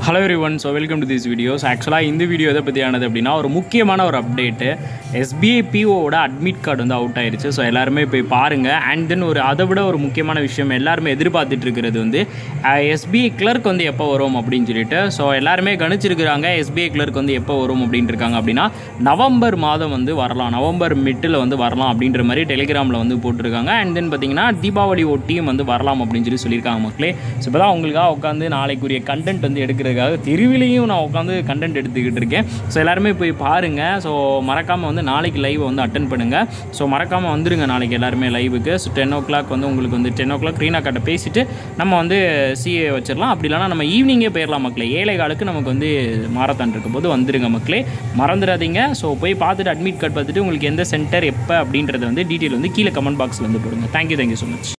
hello everyone so welcome to this videos ஆக்சுவலாக இந்த video எதை பற்றியானது அப்படின்னா ஒரு முக்கியமான ஒரு அப்டேட்டு எஸ்பிஐ பிஓவோட அட்மிட் கார்டு வந்து அவுட் ஆயிருச்சு ஸோ எல்லாருமே போய் பாருங்கள் அண்ட் தென் ஒரு அதை விட ஒரு முக்கியமான விஷயம் எல்லாருமே எதிர்பார்த்துட்டு இருக்கிறது வந்து எஸ்பிஐ கிளர்க் வந்து எப்போ வரும் அப்படின்னு சொல்லிட்டு ஸோ எல்லாருமே கணிச்சிருக்கிறாங்க எஸ்பிஐ கிளர்க் வந்து எப்போ வரும் அப்படின்ட்டு இருக்காங்க அப்படின்னா நவம்பர் மாதம் வந்து வரலாம் நவம்பர் மிட்டில் வந்து வரலாம் அப்படின்ற மாதிரி டெலிகிராமில் வந்து போட்டிருக்காங்க அண்ட் தென் பார்த்தீங்கன்னா தீபாவளி ஒட்டியும் வந்து வரலாம் அப்படின்னு சொல்லி சொல்லியிருக்காங்க மக்களே ஸோ இப்போ தான் உங்களுக்காக உட்காந்து நாளைக்குரிய கண்டென்ட் வந்து எடுக்கிறதுக்காக தெருவிலையும் நான் உட்காந்து கண்டென்ட் எடுத்துக்கிட்டு இருக்கேன் ஸோ எல்லாருமே போய் பாருங்கள் ஸோ மறக்காமல் வந்து நாளைக்கு லைவ் வந்து அட்டன் பண்ணுங்கள் ஸோ மறக்காமல் வந்துருங்க நாளைக்கு எல்லாருமே லைவுக்கு ஸோ டென் ஓ கிளாக் வந்து உங்களுக்கு வந்து டென் ஓ கிளாக் ரீனா கிட்ட பேசிட்டு நம்ம வந்து சிஏ வச்சிடலாம் அப்படி இல்லைனா நம்ம ஈவினிங்கே போயிடலாம் மக்களே ஏழை காலுக்கு நமக்கு வந்து மாரத்தான் இருக்கும்போது வந்துருங்க மக்களே மறந்துடாதீங்க ஸோ போய் பார்த்துட்டு அட்மிட் கார்டு பார்த்துட்டு உங்களுக்கு எந்த சென்டர் எப்போ அப்படின்றத வந்து டீட்டெயில் வந்து கீழே கமெண்ட் பாக்ஸில் வந்து போடுங்க தேங்க்யூ தேங்க்யூ ஸோ மச்